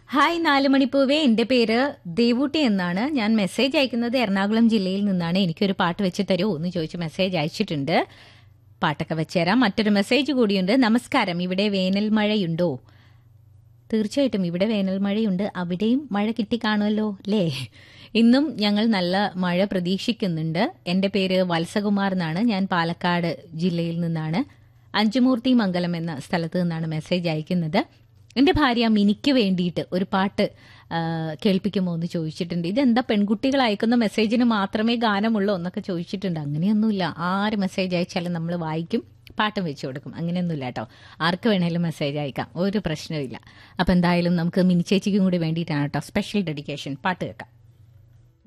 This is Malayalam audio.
ഹായ് നാലുമണിപ്പൂവേ എൻ്റെ പേര് ദേവൂട്ടി എന്നാണ് ഞാൻ മെസ്സേജ് അയക്കുന്നത് എറണാകുളം ജില്ലയിൽ നിന്നാണ് എനിക്കൊരു പാട്ട് വെച്ച് തരുമോ എന്ന് ചോദിച്ച് മെസ്സേജ് അയച്ചിട്ടുണ്ട് പാട്ടൊക്കെ വെച്ചുതരാം മറ്റൊരു മെസ്സേജ് കൂടിയുണ്ട് നമസ്കാരം ഇവിടെ വേനൽ മഴയുണ്ടോ തീർച്ചയായിട്ടും ഇവിടെ വേനൽ മഴയുണ്ട് അവിടെയും മഴ കിട്ടിക്കാണുമല്ലോ അല്ലേ ഇന്നും ഞങ്ങൾ നല്ല മഴ പ്രതീക്ഷിക്കുന്നുണ്ട് എൻ്റെ പേര് വത്സകുമാർ എന്നാണ് ഞാൻ പാലക്കാട് ജില്ലയിൽ നിന്നാണ് അഞ്ചുമൂർത്തി മംഗലം എന്ന സ്ഥലത്ത് നിന്നാണ് മെസ്സേജ് അയക്കുന്നത് എൻ്റെ ഭാര്യ മിനിക്ക് വേണ്ടിയിട്ട് ഒരു പാട്ട് ആ, കേൾപ്പിക്കുമോ എന്ന് ചോദിച്ചിട്ടുണ്ട് ഇതെന്താ പെൺകുട്ടികൾ അയക്കുന്ന മെസ്സേജിന് മാത്രമേ ഗാനമുള്ളൂ എന്നൊക്കെ ചോദിച്ചിട്ടുണ്ട് അങ്ങനെയൊന്നുമില്ല ആര് മെസ്സേജ് അയച്ചാലും നമ്മൾ വായിക്കും പാട്ടും വെച്ചു കൊടുക്കും അങ്ങനെയൊന്നുമില്ല കേട്ടോ ആർക്ക് വേണേലും മെസ്സേജ് അയക്കാം ഒരു പ്രശ്നമില്ല അപ്പം എന്തായാലും നമുക്ക് മിനി ചേച്ചിക്കും കൂടി വേണ്ടിയിട്ടാണ് കേട്ടോ സ്പെഷ്യൽ ഡെഡിക്കേഷൻ പാട്ട് കേൾക്കാം